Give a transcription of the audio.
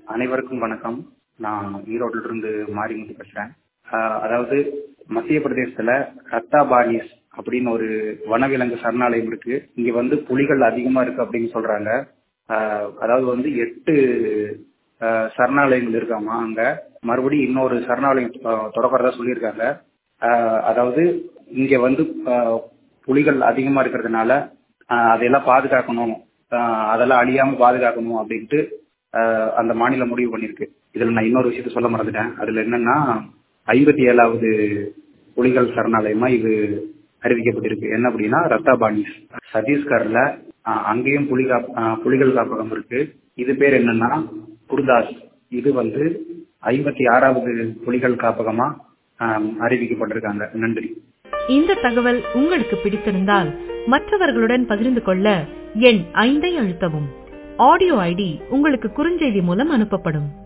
அனைவருக்கும் வணக்கம் நான் ஈரோட்டில இருந்து மாரிமுத்து பேசுறேன் ஆஹ் அதாவது மத்திய பிரதேசத்துல ரத்தாபானிஸ் அப்படின்னு ஒரு வனவிலங்கு சரணாலயம் இருக்கு இங்க வந்து புலிகள் அதிகமா இருக்கு அப்படின்னு சொல்றாங்க ஆஹ் அதாவது வந்து எட்டு ஆஹ் சரணாலயங்கள் இருக்காமா அங்க மறுபடியும் இன்னொரு சரணாலயம் ஆஹ் தொடக்கிறதா சொல்லியிருக்காங்க ஆஹ் அதாவது இங்க வந்து ஆஹ் புலிகள் அதிகமா இருக்கிறதுனால ஆஹ் அதையெல்லாம் பாதுகாக்கணும் ஆஹ் அதெல்லாம் அழியாம பாதுகாக்கணும் அப்படின்ட்டு ஆஹ் அந்த மாநிலம் முடிவு பண்ணிருக்கு இதுல நான் இன்னொரு விஷயத்த சொல்ல மறந்துட்டேன் அதுல என்னன்னா ஐம்பத்தி ஏழாவது புலிகள் சரணாலயமா இது அறிவிக்கப்பட்டிருக்கு என்ன அப்படின்னா ரத்தாபானிஸ் சத்தீஸ்கர்ல ஆஹ் அங்கேயும் புலி காப் ஆஹ் புலிகள் காப்பகம் இருக்கு இது பேர் என்னன்னா குர்தாஸ் இது வந்து ஐம்பத்தி ஆறாவது புலிகள் காப்பகமா ஆஹ் அறிவிக்கப்பட்டிருக்காங்க நன்றி இந்த தகவல் உங்களுக்கு பிடித்திருந்தால் மற்றவர்களுடன் பகிர்ந்து கொள்ள எண் ஐந்தை அழுத்தவும் ஆடியோ ஐடி உங்களுக்கு குறுஞ்செய்தி மூலம் அனுப்பப்படும்